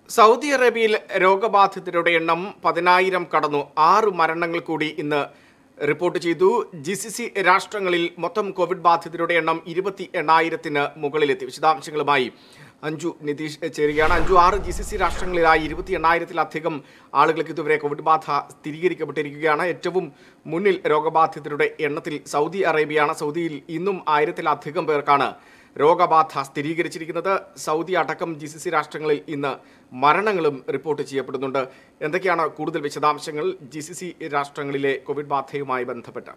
Saudi അറേബ്യയിൽ രോഗബാധിതരുടെ എണ്ണം പതിനായിരം കടന്നു ആറ് മരണങ്ങൾ കൂടി ഇന്ന് റിപ്പോർട്ട് ചെയ്തു ജി സി സി രാഷ്ട്രങ്ങളിൽ മൊത്തം കോവിഡ് ബാധിതരുടെ എണ്ണം ഇരുപത്തി എണ്ണായിരത്തിന് മുകളിലെത്തി വിശദാംശങ്ങളുമായി അഞ്ജു നിതീഷ് ചേരുകയാണ് അഞ്ജു ആറ് ജി സി സി രാഷ്ട്രങ്ങളിലായി ഇരുപത്തി എണ്ണായിരത്തിലധികം ആളുകൾക്ക് ഇതുവരെ കോവിഡ് ബാധ സ്ഥിരീകരിക്കപ്പെട്ടിരിക്കുകയാണ് ഏറ്റവും മുന്നിൽ രോഗബാധിതരുടെ എണ്ണത്തിൽ സൗദി അറേബ്യയാണ് സൗദിയിൽ ഇന്നും ആയിരത്തിലധികം പേർക്കാണ് രോഗബാധ സ്ഥിരീകരിച്ചിരിക്കുന്നത് സൗദി അടക്കം ജി സി സി രാഷ്ട്രങ്ങളിൽ ഇന്ന് മരണങ്ങളും റിപ്പോർട്ട് ചെയ്യപ്പെടുന്നുണ്ട് എന്തൊക്കെയാണ് കൂടുതൽ വിശദാംശങ്ങൾ ജി സി സി രാഷ്ട്രങ്ങളിലെ കോവിഡ് ബാധയുമായി ബന്ധപ്പെട്ട്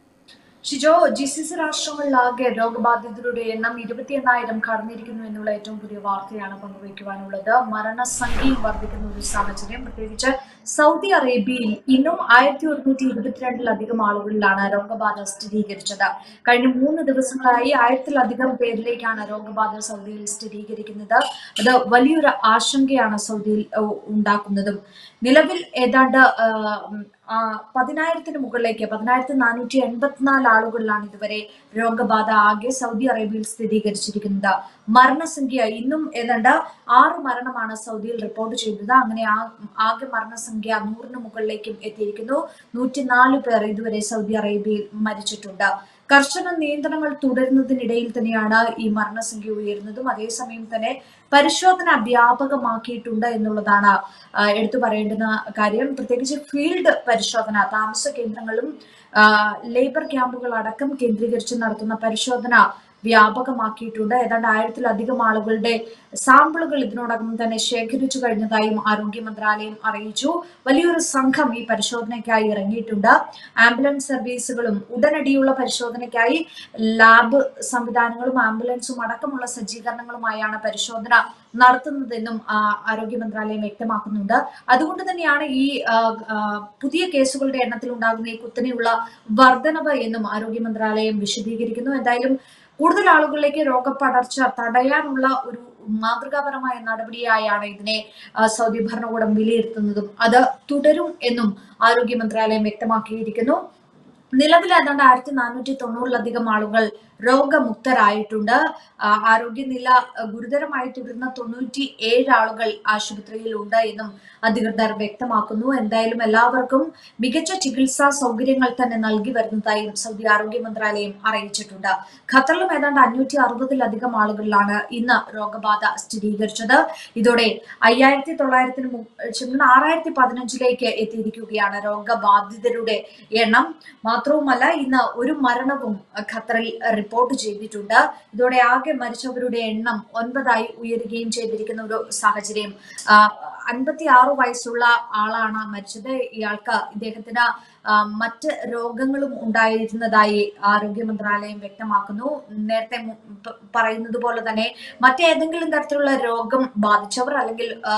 ഷിജോ ജി സി സി രാഷ്ട്രങ്ങളിലാകെ രോഗബാധിതരുടെ എണ്ണം ഇരുപത്തി എണ്ണായിരം കടന്നിരിക്കുന്നു എന്നുള്ള ഏറ്റവും പുതിയ വാർത്തയാണ് പങ്കുവയ്ക്കുവാനുള്ളത് മരണസംഖ്യയും വർദ്ധിക്കുന്ന ഒരു സാഹചര്യം പ്രത്യേകിച്ച് സൗദി അറേബ്യയിൽ ഇന്നും ആയിരത്തി ഒരുന്നൂറ്റി ഇരുപത്തിരണ്ടിലധികം ആളുകളിലാണ് രോഗബാധ സ്ഥിരീകരിച്ചത് കഴിഞ്ഞ മൂന്ന് ദിവസങ്ങളായി ആയിരത്തിലധികം പേരിലേക്കാണ് രോഗബാധ സൗദിയിൽ സ്ഥിരീകരിക്കുന്നത് അത് വലിയൊരു ആശങ്കയാണ് സൗദിയിൽ ഏഹ്, ഉണ്ടാക്കുന്നതും നിലവിൽ ഏതാണ്ട് ആഹ്, ഉം, ആ, പതിനായിരത്തിന് മുകളിലേക്ക് പതിനായിരത്തി നാനൂറ്റി എൺപത്തിനാല് ആളുകളിലാണ് ഇതുവരെ രോഗബാധ ആകെ സൗദി അറേബ്യയിൽ സ്ഥിരീകരിച്ചിരിക്കുന്നത് മരണസംഖ്യ ഇന്നും ഏതാണ്ട് ആറ് മരണമാണ് സൗദിയിൽ റിപ്പോർട്ട് ചെയ്തത് അങ്ങനെ ആ- ആകെ മരണസംഖ്യ നൂറിന് മുകളിലേക്കും എത്തിയിരിക്കുന്നു നൂറ്റിനാല് പേർ ഇതുവരെ സൗദി അറേബ്യയിൽ മരിച്ചിട്ടുണ്ട് കർശന നിയന്ത്രണങ്ങൾ തുടരുന്നതിനിടയിൽ തന്നെയാണ് ഈ മരണസംഖ്യ ഉയരുന്നതും അതേസമയം തന്നെ പരിശോധന വ്യാപകമാക്കിയിട്ടുണ്ട് എന്നുള്ളതാണ് ആ, എടുത്തു പറയേണ്ടുന്ന കാര്യം പ്രത്യേകിച്ച് ഫീൽഡ് പരിശോധന താമസ കേന്ദ്രങ്ങളും ആ, ലേബർ ക്യാമ്പുകൾ അടക്കം കേന്ദ്രീകരിച്ച് നടത്തുന്ന പരിശോധന വ്യാപകമാക്കിയിട്ടുണ്ട് ഏതാണ്ട് ആയിരത്തിലധികം ആളുകളുടെ സാമ്പിളുകൾ ഇതിനോടകം തന്നെ ശേഖരിച്ചു കഴിഞ്ഞതായും ആരോഗ്യ മന്ത്രാലയം അറിയിച്ചു വലിയൊരു സംഘം ഈ പരിശോധനയ്ക്കായി ഇറങ്ങിയിട്ടുണ്ട് ആംബുലൻസ് സർവീസുകളും ഉടനടിയുള്ള പരിശോധനയ്ക്കായി ലാബ് സംവിധാനങ്ങളും ആംബുലൻസും അടക്കമുള്ള സജ്ജീകരണങ്ങളുമായാണ് പരിശോധന നടത്തുന്നതെന്നും ആ, ആരോഗ്യ മന്ത്രാലയം വ്യക്തമാക്കുന്നുണ്ട് അതുകൊണ്ട് തന്നെയാണ് ഈ ആ, ആ, പുതിയ കേസുകളുടെ എണ്ണത്തിൽ ഉണ്ടാകുന്ന ഈ കുത്തനെയുള്ള വർധനവ് എന്നും ആരോഗ്യ മന്ത്രാലയം വിശദീകരിക്കുന്നു എന്തായാലും കൂടുതൽ ആളുകളിലേക്ക് രോഗപടർച്ച തടയാനുള്ള ഒരു മാതൃകാപരമായ നടപടിയായാണ് ഇതിനെ ആ, സൗദി ഭരണകൂടം വിലയിരുത്തുന്നതും അത് തുടരും എന്നും ആരോഗ്യ മന്ത്രാലയം വ്യക്തമാക്കിയിരിക്കുന്നു നിലവിൽ ഏതാണ്ട് ആയിരത്തി നാനൂറ്റി തൊണ്ണൂറിലധികം ആളുകൾ രോഗമുക്തരായിട്ടുണ്ട് ആ, ആരോഗ്യനില ആ, ഗുരുതരമായി തുടരുന്ന തൊണ്ണൂറ്റി ഏഴ് ആളുകൾ ആശുപത്രിയിൽ ഉണ്ട് എന്നും അധികൃതർ വ്യക്തമാക്കുന്നു എന്തായാലും എല്ലാവർക്കും മികച്ച ചികിത്സാ സൗകര്യങ്ങൾ തന്നെ നൽകി വരുന്നതായും സൗദി ആരോഗ്യ മന്ത്രാലയം അറിയിച്ചിട്ടുണ്ട് ഖത്തറിലും ഏതാണ്ട് അഞ്ഞൂറ്റി അറുപതിലധികം ആളുകളിലാണ് ഇന്ന് രോഗബാധ സ്ഥിരീകരിച്ചത് ഇതോടെ അയ്യായിരത്തി തൊള്ളായിരത്തിന് മു- ക്ഷമിക്കണം ആറായിരത്തി പതിനഞ്ചിലേക്ക് എത്തിയിരിക്കുകയാണ് രോഗബാധിതരുടെ എണ്ണം മാത്രവുമല്ല ഇന്ന് ഒരു മരണവും ഖത്തറിൽ റിപ്പോർട്ട് ചെയ്തിട്ടുണ്ട് ഇതോടെ ആകെ മരിച്ചവരുടെ എണ്ണം ഒൻപതായി ഉയരുകയും ചെയ്തിരിക്കുന്ന ഒരു സാഹചര്യം അൻപത്തി ആറ് വയസ്സുള്ള ആളാണ് മരിച്ചത് ഇയാൾക്ക് ഇദ്ദേഹത്തിന് ആ, മറ്റ് രോഗങ്ങളും ഉണ്ടായിരുന്നതായി ആരോഗ്യ മന്ത്രാലയം വ്യക്തമാക്കുന്നു നേരത്തെ മു- പ- പറയുന്നത് പോലെ തന്നെ മറ്റേതെങ്കിലും തരത്തിലുള്ള രോഗം ബാധിച്ചവർ അല്ലെങ്കിൽ ആ,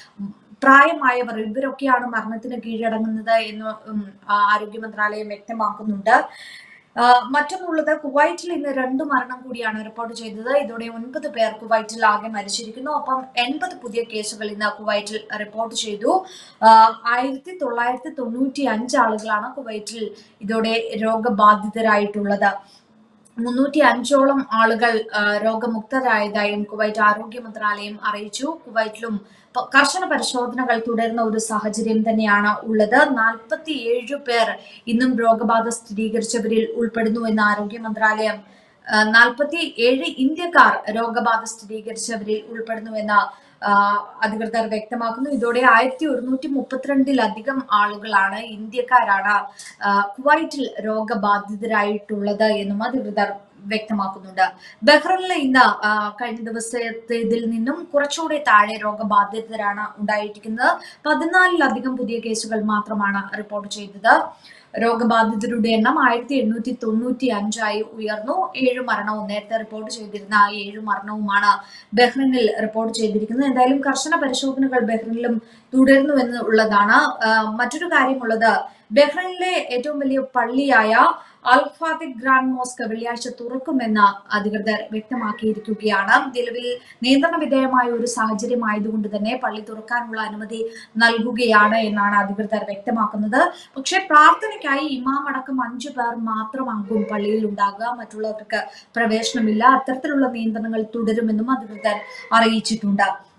പ്രായമായവർ ഇവരൊക്കെയാണ് മരണത്തിന് കീഴടങ്ങുന്നത് എന്ന് ഉം, ആ, ആരോഗ്യ മന്ത്രാലയം വ്യക്തമാക്കുന്നുണ്ട് ആ, മറ്റൊന്നുള്ളത് കുവൈറ്റിൽ ഇന്ന് രണ്ട് മരണം കൂടിയാണ് റിപ്പോർട്ട് ചെയ്തത് ഇതോടെ ഒൻപത് പേർ കുവൈറ്റിൽ ആകെ മരിച്ചിരിക്കുന്നു ഒപ്പം എൺപത് പുതിയ കേസുകൾ ഇന്ന് കുവൈറ്റിൽ റിപ്പോർട്ട് ചെയ്തു ആ, ആയിരത്തി തൊള്ളായിരത്തി തൊണ്ണൂറ്റി അഞ്ച് ആളുകളാണ് കുവൈറ്റിൽ ഇതോടെ രോഗബാധിതരായിട്ടുള്ളത് മുന്നൂറ്റി അഞ്ചോളം ആളുകൾ ആ, രോഗമുക്തരായതായും കുവൈറ്റ് ആരോഗ്യ മന്ത്രാലയം അറിയിച്ചു കുവൈറ്റിലും പ- കർശന പരിശോധനകൾ തുടരുന്ന ഒരു സാഹചര്യം തന്നെയാണ് ഉള്ളത് നാൽപ്പത്തി ഏഴ് പേർ ഇന്നും രോഗബാധ സ്ഥിരീകരിച്ചവരിൽ ഉൾപ്പെടുന്നു എന്ന് ആരോഗ്യ മന്ത്രാലയം നാൽപ്പത്തി ഏഴ് ഇന്ത്യക്കാർ രോഗബാധ സ്ഥിരീകരിച്ചവരിൽ ഉൾപ്പെടുന്നുവെന്ന് ആ, അധികൃതർ വ്യക്തമാക്കുന്നു ഇതോടെ ആയിരത്തി ഒരുന്നൂറ്റി മുപ്പത്തിരണ്ടിലധികം ആളുകളാണ് ഇന്ത്യക്കാരാണ് ആ, കുവൈറ്റിൽ രോഗബാധിതരായിട്ടുള്ളത് എന്നും അധികൃതർ വ്യക്തമാക്കുന്നുണ്ട് ബഹ്റിനിൽ ഇന്ന് ആ, കഴിഞ്ഞ ദിവസത്തേതിൽ നിന്നും കുറച്ചുകൂടി താഴെ രോഗബാധിതരാണ് ഉണ്ടായിരിക്കുന്നത് പതിനാലിലധികം പുതിയ കേസുകൾ മാത്രമാണ് റിപ്പോർട്ട് ചെയ്തത് രോഗബാധിതരുടെ എണ്ണം ആയിരത്തി എണ്ണൂറ്റി തൊണ്ണൂറ്റി അഞ്ചായി ഉയർന്നു ഏഴ് മരണവും നേരത്തെ റിപ്പോർട്ട് ചെയ്തിരുന്ന ആ ഏഴ് മരണവുമാണ് ബഹ്റിനിൽ റിപ്പോർട്ട് ചെയ്തിരിക്കുന്നത് എന്തായാലും കർശന പരിശോധനകൾ ബഹ്റിനിലും തുടരുന്നു എന്നുള്ളതാണ് ആ, മറ്റൊരു കാര്യമുള്ളത് ബഹ്റിനിലെ ഏറ്റവും വലിയ പള്ളിയായ അൽഫാത്തിക് ഗ്രാൻഡ് മോസ്ക് വെള്ളിയാഴ്ച തുറക്കുമെന്ന് അധികൃതർ വ്യക്തമാക്കിയിരിക്കുകയാണ് നിലവിൽ നിയന്ത്രണ വിധേയമായ ഒരു സാഹചര്യം ആയതുകൊണ്ട് തന്നെ പള്ളി തുറക്കാനുള്ള അനുമതി നൽകുകയാണ് എന്നാണ് അധികൃതർ വ്യക്തമാക്കുന്നത് പക്ഷേ പ്രാർത്ഥനയ്ക്കായി ഇമാം അടക്കം അഞ്ചു പേർ മാത്രമാകും പള്ളിയിൽ ഉണ്ടാകുക മറ്റുള്ളവർക്ക് പ്രവേശനമില്ല അത്തരത്തിലുള്ള നിയന്ത്രണങ്ങൾ തുടരുമെന്നും അധികൃതർ അറിയിച്ചിട്ടുണ്ട്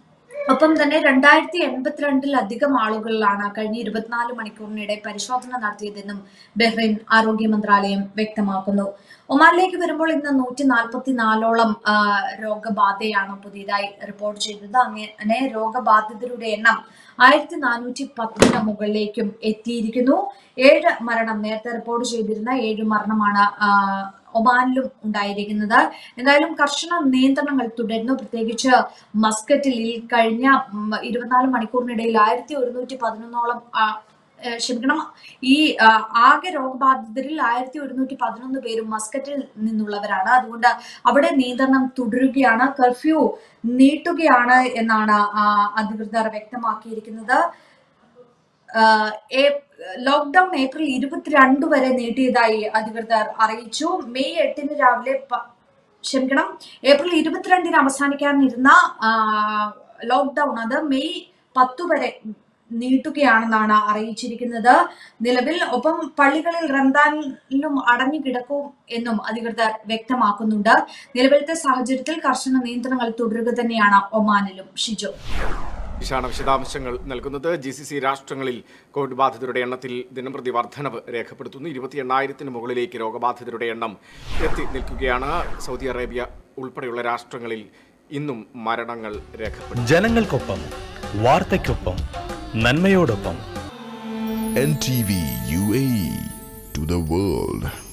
ഒപ്പം തന്നെ രണ്ടായിരത്തി എൺപത്തിരണ്ടിലധികം ആളുകളിലാണ് കഴിഞ്ഞ ഇരുപത്തിനാല് മണിക്കൂറിനിടെ പരിശോധന നടത്തിയതെന്നും ബഹ്റൈൻ ആരോഗ്യ മന്ത്രാലയം വ്യക്തമാക്കുന്നു ഒമാനിലേക്ക് വരുമ്പോൾ ഇന്ന് നൂറ്റി നാൽപ്പത്തി നാലോളം രോഗബാധയാണ് പുതിയതായി റിപ്പോർട്ട് ചെയ്തത് അങ്ങനെ രോഗബാധിതരുടെ എണ്ണം ആയിരത്തി നാനൂറ്റി പത്തിന് മുകളിലേക്കും എത്തിയിരിക്കുന്നു ഏഴ് മരണം നേരത്തെ റിപ്പോർട്ട് ചെയ്തിരുന്ന ഏഴ് മരണമാണ് ആ, ഒമാനിലും ഉണ്ടായിരിക്കുന്നത് എന്തായാലും കർശന നിയന്ത്രണങ്ങൾ തുടരുന്നു പ്രത്യേകിച്ച് മസ്കറ്റിൽ ഈ കഴിഞ്ഞ ഉം, ഇരുപത്തിനാല് മണിക്കൂറിനിടയിൽ ആയിരത്തി ഒരുന്നൂറ്റി പതിനൊന്നോളം ആ, ഏ, ക്ഷമിക്കണം ഈ ആ, ആകെ രോഗബാധിതരിൽ ആയിരത്തി ഒരുന്നൂറ്റി പതിനൊന്ന് പേരും മസ്കറ്റിൽ നിന്നുള്ളവരാണ് അതുകൊണ്ട് അവിടെ നിയന്ത്രണം തുടരുകയാണ് കർഫ്യൂ നീട്ടുകയാണ് എന്നാണ് ആ, അധികൃതർ വ്യക്തമാക്കിയിരിക്കുന്നത് ആഹ് ഏ- ലോക്ക്ഡൌൺ ഏപ്രിൽ ഇരുപത്തിരണ്ട് വരെ നീട്ടിയതായി അധികൃതർ അറിയിച്ചു മെയ് എട്ടിന് രാവിലെ പ- ക്ഷമിക്കണം ഏപ്രിൽ ഇരുപത്തിരണ്ടിന് അവസാനിക്കാനിരുന്ന ആഹ്, ലോക്ക്ഡൌൺ അത് മെയ് പത്ത് വരെ നീട്ടുകയാണെന്നാണ് അറിയിച്ചിരിക്കുന്നത് നിലവിൽ ഒപ്പം പള്ളികളിൽ റംദാനിലും അടഞ്ഞു കിടക്കും എന്നും അധികൃതർ വ്യക്തമാക്കുന്നുണ്ട് നിലവിലത്തെ സാഹചര്യത്തിൽ കർശന നിയന്ത്രണങ്ങൾ തുടരുക തന്നെയാണ് ഒമാനിലും ഷിജോ ഇഷാണ് വിശദാംശങ്ങൾ നൽകുന്നത് ജി സി സി രാഷ്ട്രങ്ങളിൽ കോവിഡ് ബാധിതരുടെ എണ്ണത്തിൽ ദിനംപ്രതി വർധനവ് രേഖപ്പെടുത്തുന്നു ഇരുപത്തി എണ്ണായിരത്തിന് മുകളിലേക്ക് രോഗബാധിതരുടെ എണ്ണം എത്തി നിൽക്കുകയാണ് സൗദി അറേബ്യ ഉൾപ്പെടെയുള്ള രാഷ്ട്രങ്ങളിൽ ഇന്നും മരണങ്ങൾ രേഖപ്പെടുന്നു ജനങ്ങൾക്കൊപ്പം വാർത്തയ്ക്കൊപ്പം നന്മയോടൊപ്പം NTV UAE to the world.